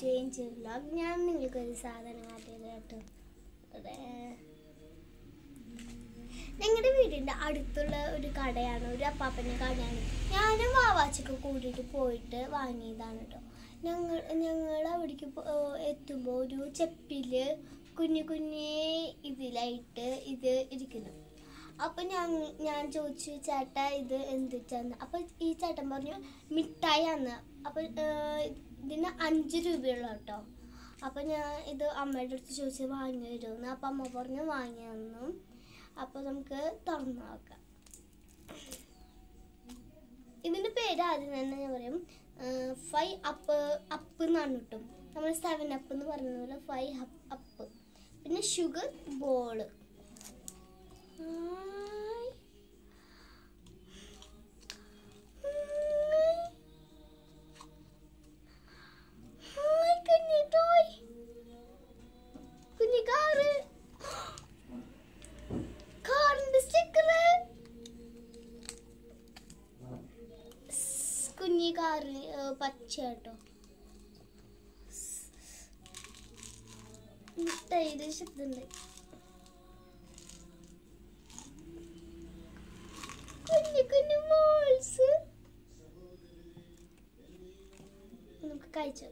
change vlog ഞാൻ നിങ്ങൾക്കൊരു സാധനം കാട്ടിയത് കേട്ടോ അതെ ഞങ്ങളുടെ വീടിൻ്റെ അടുത്തുള്ള ഒരു കടയാണ് ഒരു അപ്പാപ്പൻ്റെ കടയാണ് ഞാനും വാവാച്ചൊക്കെ കൂട്ടിയിട്ട് പോയിട്ട് വാങ്ങിയതാണ് കേട്ടോ ഞങ്ങൾ ഞങ്ങൾ അവിടേക്ക് പോ- ഏർ എത്തുമ്പോൾ ഒരു ചെപ്പില് കുഞ്ഞു കുഞ്ഞേ ഇതിലായിട്ട് ഇത് ഇരിക്കുന്നു അപ്പം ഞാൻ ഞാൻ ചോദിച്ചു ചേട്ടാ ഇത് എന്തിട്ടാന്ന് അപ്പം ഈ ചേട്ടൻ പറഞ്ഞു മിഠായിയാന്ന് അപ്പം ഇതിന് അഞ്ച് രൂപയുള്ള കേട്ടോ അപ്പം ഞാൻ ഇത് അമ്മയുടെ അടുത്ത് ചോദിച്ച് വാങ്ങി വരുമെന്ന് അപ്പം അമ്മ പറഞ്ഞു വാങ്ങി തന്നു അപ്പോൾ നമുക്ക് തുറന്നു നോക്കാം ഇതിൻ്റെ പേര് ആദ്യം തന്നെ ഞാൻ പറയും ഫൈ അപ്പ് അപ്പ് എന്നാണ് കിട്ടും നമ്മൾ സെവൻ അപ്പ് എന്ന് പറയുന്ന പോലെ ഫൈ അപ്പ് പിന്നെ ഷുഗർ ബോള് കുഞ്ഞി കാറ് കാറിന്റെ സ്റ്റിക്കർ കുഞ്ഞി കാറ് ഏർ, പച്ച കേട്ടോ മിഠായിയുടെ ശബ്ദമുണ്ട് കുഞ്ഞു കുഞ്ഞു മോൾസ് നമുക്ക് കഴിച്ചു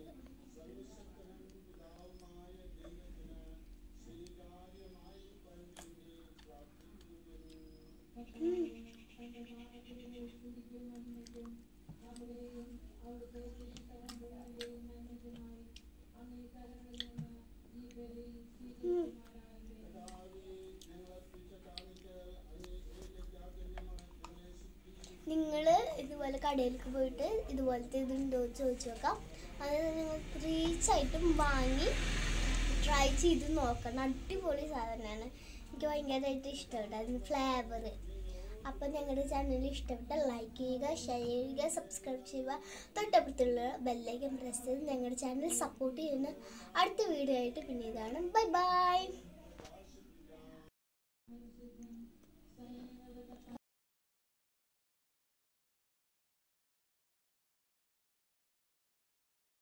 നിങ്ങൾ ഇതുപോലെ കടയിലേക്ക് പോയിട്ട് ഇതുപോലത്തെ ഇതുണ്ടോ എന്ന് ചോദിച്ചു നോക്കാം അത് നിങ്ങൾ റീച്ചായിട്ടും വാങ്ങി ട്രൈ ചെയ്ത് നോക്കണം അടിപൊളി സാധനമാണ് എനിക്ക് ഭയങ്കരമായിട്ട് ഇഷ്ടപ്പെട്ടു അതിന് ഫ്ലേവർ അപ്പം ഞങ്ങളുടെ ചാനൽ ഇഷ്ടപ്പെട്ട ലൈക്ക് ചെയ്യുക ഷെയർ ചെയ്യുക സബ്സ്ക്രൈബ് ചെയ്യുക തൊട്ടപ്പുറത്തുള്ള ബെല്ലൈക്കൻ പ്രസ് ചെയ്ത് ഞങ്ങളുടെ ചാനൽ സപ്പോർട്ട് ചെയ്യുന്ന അടുത്ത വീഡിയോ ആയിട്ട് പിന്നെ ഇതാണ് ബൈ ബൈ